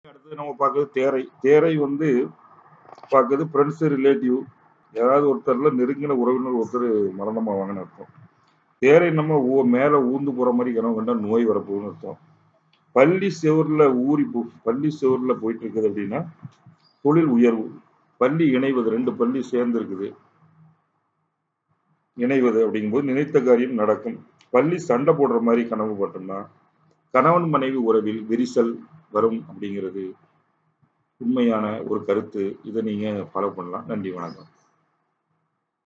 அடுத்தது நம்ம பார்க்குறது தேரை தேரை வந்து பார்க்குறது ஃப்ரெண்ட்ஸு ரிலேட்டிவ் யாராவது ஒருத்தர்ல நெருங்கின உறவினர் ஒருத்தர் மரணமாவாங்கன்னு அர்த்தம் தேரை நம்ம ஊ மேலே ஊந்து போகிற மாதிரி கனவு கண்டா நோய் வரப்போகுதுன்னு அர்த்தம் பள்ளி செவரில் ஊறி போ பள்ளி செவரில் போயிட்டு இருக்குது அப்படின்னா தொழில் உயர்வு பள்ளி இணைவது ரெண்டு பள்ளி சேர்ந்து இருக்குது இணைவது அப்படிங்கும்போது நினைத்த காரியம் நடக்கும் பள்ளி சண்டை போடுற மாதிரி கனவு பட்டோம்னா கணவன் மனைவி உறவில் விரிசல் வரும் அப்படிங்கிறது உண்மையான ஒரு கருத்து இதை நீங்க ஃபாலோ பண்ணலாம் நன்றி வணக்கம்